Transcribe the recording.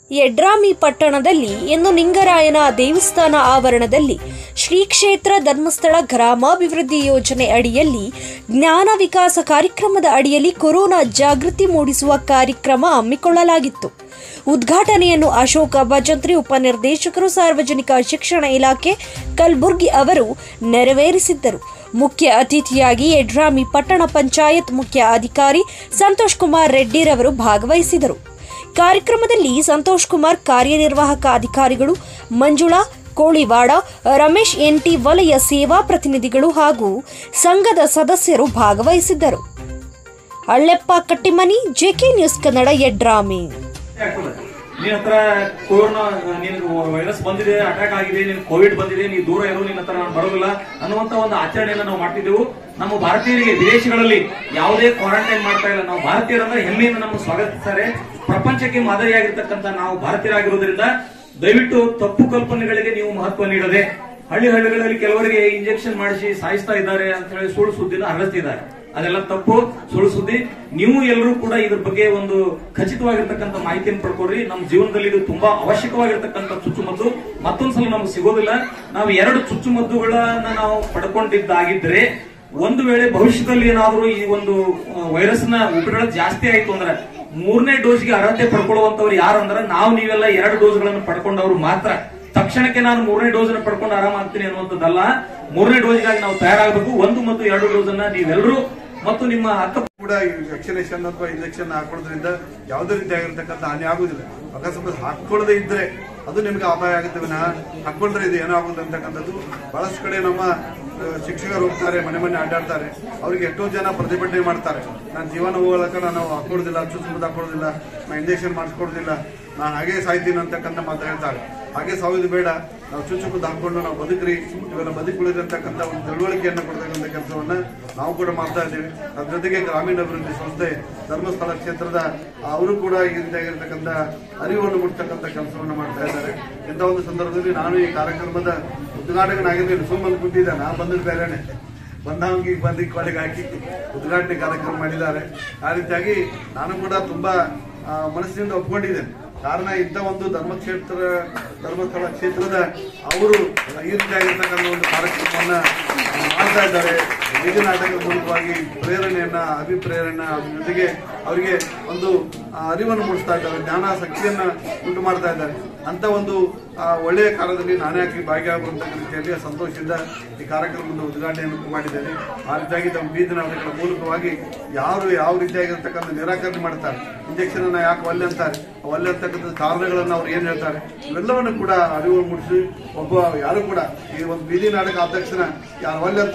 ಯಡ್ರಾಮಿ ಪಟ್ಟಣದಲ್ಲಿ ಇಂದು ನಿಂಗರಾಯನ ದೇವಸ್ಥಾನ ಆವರಣದಲ್ಲಿ ಶ್ರೀ ಕ್ಷೇತ್ರ ಧರ್ಮಸ್ಥಳ ಗ್ರಾಮಾಭಿವೃದ್ಧಿ ಯೋಜನೆ ಅಡಿಯಲ್ಲಿ ಜ್ಞಾನ ವಿಕಾಸ ಕಾರ್ಯಕ್ರಮದ ಅಡಿಯಲ್ಲಿ ಕೊರೋನಾ ಜಾಗೃತಿ ಮೂಡಿಸುವ ಕಾರ್ಯಕ್ರಮ ಹಮ್ಮಿಕೊಳ್ಳಲಾಗಿತ್ತು ಉದ್ಘಾಟನೆಯನ್ನು ಅಶೋಕ ಭಜಂತ್ರಿ ಉಪನಿರ್ದೇಶಕರು ಸಾರ್ವಜನಿಕ ಶಿಕ್ಷಣ ಇಲಾಖೆ ಕಲಬುರ್ಗಿ ಅವರು ನೆರವೇರಿಸಿದ್ದರು ಮುಖ್ಯ ಅತಿಥಿಯಾಗಿ ಯಡ್ರಾಮಿ ಪಟ್ಟಣ ಪಂಚಾಯತ್ ಮುಖ್ಯ ಅಧಿಕಾರಿ ಸಂತೋಷ್ ಕುಮಾರ್ ರೆಡ್ಡಿರವರು ಭಾಗವಹಿಸಿದರು ಕಾರ್ಯಕ್ರಮದಲ್ಲಿ ಸಂತೋಷ್ ಕುಮಾರ್ ಕಾರ್ಯನಿರ್ವಾಹಕ ಅಧಿಕಾರಿಗಳು ಮಂಜುಳಾ ಕೋಳಿವಾಡ ರಮೇಶ್ ಎನ್ಟಿ ವಲಯ ಸೇವಾ ಪ್ರತಿನಿಧಿಗಳು ಹಾಗೂ ಸಂಘದ ಸದಸ್ಯರು ಭಾಗವಹಿಸಿದ್ದರು ಅಳ್ಳೆಪ್ಪ ಕಟ್ಟಿಮನಿ ಜೆಕೆ ನ್ಯೂಸ್ ಕನ್ನಡ ಯಡ್ರಾಮಿ ಆಗ್ತದೆ ನಿನ್ನ ಹತ್ರ ಕೊರೋನಾ ನಿನ್ ವೈರಸ್ ಬಂದಿದೆ ಅಟ್ಯಾಕ್ ಆಗಿದೆ ನಿನ್ ಕೋವಿಡ್ ಬಂದಿದೆ ನೀ ದೂರ ಇರೋ ನಿನ್ನ ಹತ್ರ ನಾನು ಬರೋದಿಲ್ಲ ಅನ್ನುವಂತ ಒಂದು ಆಚರಣೆಯನ್ನ ನಾವು ಮಾಡ್ತಿದ್ದೆವು ನಮ್ಮ ಭಾರತೀಯರಿಗೆ ವಿದೇಶಗಳಲ್ಲಿ ಯಾವುದೇ ಕ್ವಾರಂಟೈನ್ ಮಾಡ್ತಾ ಇಲ್ಲ ನಾವು ಭಾರತೀಯರಂದ್ರೆ ಹೆಮ್ಮೆಯಿಂದ ನಮ್ಮ ಸ್ವಾಗತಿಸ್ತಾರೆ ಪ್ರಪಂಚಕ್ಕೆ ಮಾದರಿಯಾಗಿರ್ತಕ್ಕಂಥ ನಾವು ಭಾರತೀಯರಾಗಿರೋದ್ರಿಂದ ದಯವಿಟ್ಟು ತಪ್ಪು ಕಲ್ಪನೆಗಳಿಗೆ ನೀವು ಮಹತ್ವ ನೀಡದೆ ಹಳ್ಳಿ ಹಳ್ಳಿಗಳಲ್ಲಿ ಕೆಲವರಿಗೆ ಇಂಜೆಕ್ಷನ್ ಮಾಡಿಸಿ ಸಾಯಿಸ್ತಾ ಇದ್ದಾರೆ ಅಂತ ಹೇಳಿ ಸುಳ್ಳು ಸುದ್ದಿನ ಹರಡಿಸ್ತಿದ್ದಾರೆ ಅದೆಲ್ಲ ತಪ್ಪು ಸುಳ್ಳು ಸುದ್ದಿ ನೀವು ಎಲ್ಲರೂ ಕೂಡ ಇದ್ರ ಬಗ್ಗೆ ಒಂದು ಖಚಿತವಾಗಿರ್ತಕ್ಕಂಥ ಮಾಹಿತಿಯನ್ನು ಪಡ್ಕೊಡ್ರಿ ನಮ್ಮ ಜೀವನದಲ್ಲಿ ಇದು ತುಂಬಾ ಅವಶ್ಯಕವಾಗಿರ್ತಕ್ಕಂಥ ಚುಚ್ಚುಮದ್ದು ಮತ್ತೊಂದ್ಸಲ ನಮ್ಗೆ ಸಿಗೋದಿಲ್ಲ ನಾವು ಎರಡು ಚುಚ್ಚುಮದ್ದುಗಳನ್ನ ನಾವು ಪಡ್ಕೊಂಡಿದ್ದಾಗಿದ್ರೆ ಒಂದು ವೇಳೆ ಭವಿಷ್ಯದಲ್ಲಿ ಏನಾದರೂ ಈ ಒಂದು ವೈರಸ್ ನ ಉಪಯೋಗ ಜಾಸ್ತಿ ಆಯ್ತು ಅಂದ್ರೆ ಮೂರನೇ ಡೋಸ್ಗೆ ಅರ್ಹತೆ ಪಡ್ಕೊಳ್ಳುವಂತವ್ರು ಯಾರು ಅಂದ್ರೆ ನಾವು ನೀವೆಲ್ಲ ಎರಡು ಡೋಸ್ಗಳನ್ನು ಪಡ್ಕೊಂಡವ್ರು ಮಾತ್ರ ತಕ್ಷಣಕ್ಕೆ ನಾನು ಮೂರನೇ ಡೋಸ್ ಅನ್ನು ಪಡ್ಕೊಂಡು ಆರಾಮಾಗ್ತೀನಿ ಅನ್ನುವಂಥದ್ದಲ್ಲ ಮೂರನೇ ಡೋಸ್ಗಾಗಿ ನಾವು ತಯಾರಾಗಬೇಕು ಒಂದು ಮತ್ತು ಎರಡು ಡೋಸ್ ಅನ್ನ ನೀವೆಲ್ಲರೂ ಮತ್ತು ನಿಮ್ಮ ಅಕ್ಕ ಕೂಡ ಈ ವ್ಯಾಕ್ಸಿನೇಷನ್ ಅಥವಾ ಇಂಜೆಕ್ಷನ್ ಹಾಕೊಳ್ಳೋದ್ರಿಂದ ಯಾವುದೇ ರೀತಿಯಾಗಿರ್ತಕ್ಕಂಥ ಹಾನಿ ಆಗುದಿಲ್ಲ ಅಕಸ್ಮಾತ್ ಹಾಕೊಳ್ಳದೆ ಇದ್ರೆ ಅದು ನಿಮ್ಗೆ ಅಪಾಯ ಆಗುತ್ತೆ ವಿನಃ ಹಾಕೊಂಡ್ರೆ ಇದು ಏನೋ ಆಗುದು ಅಂತಕ್ಕಂಥದ್ದು ಬಹಳಷ್ಟು ಕಡೆ ನಮ್ಮ ಆ, ಶಿಕ್ಷಕರು ಹೋಗ್ತಾರೆ ಮನೆ ಮನೆ ಅಡ್ಡಾಡ್ತಾರೆ ಅವ್ರಿಗೆ ಎಷ್ಟೋ ಜನ ಪ್ರತಿಭಟನೆ ಮಾಡ್ತಾರೆ ನಾನು ಜೀವನ ಹೋಗಲಕ್ಕ ನಾನು ಹಾಕೊಳ್ಳೋದಿಲ್ಲ ಚುಚ್ಚುಮದ್ದು ಹಾಕೊಳ್ಳೋದಿಲ್ಲ ನಾನು ಇಂಜೆಕ್ಷನ್ ಮಾಡಿಸ್ಕೊಡೋದಿಲ್ಲ ನಾನು ಹಾಗೆ ಸಾಯ್ತೀನಿ ಅಂತಕ್ಕಂಥ ಮಾತು ಹೇಳ್ತಾರೆ ಹಾಗೆ ಸಾಯೋದು ಬೇಡ ನಾವು ಚುಚ್ಚುಮದ್ದು ಹಾಕೊಂಡು ನಾವು ಬದುಕ್ರಿ ಇವೆಲ್ಲ ಬದುಕುಳಿದಂತಕ್ಕಂಥ ಒಂದು ತಿಳುವಳಿಕೆಯನ್ನು ಕೊಡ್ತಕ್ಕಂಥ ಕೆಲಸವನ್ನ ನಾವು ಕೂಡ ಮಾಡ್ತಾ ಇದ್ದೇವೆ ಅದ್ರ ಜೊತೆಗೆ ಗ್ರಾಮೀಣಾಭಿವೃದ್ಧಿ ಸಂಸ್ಥೆ ಧರ್ಮಸ್ಥಳ ಕ್ಷೇತ್ರದ ಅವರು ಕೂಡ ಈ ರೀತಿಯಾಗಿರ್ತಕ್ಕಂಥ ಅರಿವನ್ನು ಮುಟ್ತಕ್ಕಂಥ ಕೆಲಸವನ್ನು ಮಾಡ್ತಾ ಇದ್ದಾರೆ ಇಂಥ ಒಂದು ಸಂದರ್ಭದಲ್ಲಿ ನಾನು ಈ ಕಾರ್ಯಕ್ರಮದ ಉದ್ಘಾಟಕನಾಗಿರ್ಲಿಲ್ಲ ಸುಮ್ಮನೆ ಕೂತಿದ್ದೆ ನಾ ಬಂದಿದ್ದು ಬೇರೆನೆ ಬಂದವಂಗಿ ಬಂದು ಕೊಲೆಗೆ ಹಾಕಿ ಉದ್ಘಾಟನೆ ಕಾರ್ಯಕ್ರಮ ಮಾಡಿದ್ದಾರೆ ಆ ರೀತಿಯಾಗಿ ನಾನು ಕೂಡ ತುಂಬಾ ಆ, ಮನಸ್ಸಿನಿಂದ ಒಪ್ಕೊಂಡಿದ್ದೇನೆ ಕಾರಣ ಇಂಥ ಒಂದು ಧರ್ಮಕ್ಷೇತ್ರ ಧರ್ಮಸ್ಥಳ ಕ್ಷೇತ್ರದ ಅವರು ಈ ರೀತಿಯಾಗಿರ್ತಕ್ಕಂಥ ಒಂದು ಕಾರ್ಯಕ್ರಮವನ್ನ ಮಾಡ್ತಾ ಇದ್ದಾರೆ ಬೀದಿ ನಾಟಕದ ಮೂಲಕವಾಗಿ ಪ್ರೇರಣೆಯನ್ನ ಅಭಿಪ್ರೇರಣೆಯನ್ನ ಅದ್ರ ಜೊತೆಗೆ ಅವರಿಗೆ ಒಂದು ಆ, ಅರಿವನ್ನು ಮೂಡಿಸ್ತಾ ಇದ್ದಾರೆ ಜ್ಞಾನ ಶಕ್ತಿಯನ್ನ ಉಂಟು ಮಾಡ್ತಾ ಇದ್ದಾರೆ ಅಂತ ಒಂದು ಆ, ಒಳ್ಳೆಯ ಕಾಲದಲ್ಲಿ ನಾನೇ ಹಾಕಿ ಭಾಗಿಯಾಗುವಂತ ರೀತಿಯಲ್ಲಿ ಸಂತೋಷದಿಂದ ಈ ಕಾರ್ಯಕ್ರಮದ ಉದ್ಘಾಟನೆಯನ್ನು ಮಾಡಿದ್ದೇನೆ ಆ ರೀತಿಯಾಗಿ ತಮ್ಮ ಬೀದಿ ನಾಟಕಗಳ ಮೂಲಕವಾಗಿ ಯಾರು ಯಾವ ರೀತಿಯಾಗಿರ್ತಕ್ಕಂಥ ನಿರಾಕರಣೆ ಮಾಡ್ತಾರೆ ಇಂಜೆಕ್ಷನ್ ಅನ್ನ ಯಾಕೆ ಒಲ್ಲೆ ಅಂತಾರೆ ಆ ಒಲ್ಲೆ ಅಂತಕ್ಕಂಥ ಕಾರಣಗಳನ್ನ ಅವ್ರು ಏನ್ ಹೇಳ್ತಾರೆ ಇವೆಲ್ಲವನ್ನು ಕೂಡ ಅರಿವು ಮೂಡಿಸಿ ಒಬ್ಬ ಯಾರು ಕೂಡ ಈ ಒಂದು ಬೀದಿ ನಾಟಕ ಆದ ತಕ್ಷಣ ಯಾರು ಒಲ್ಲೆ ಅಂತ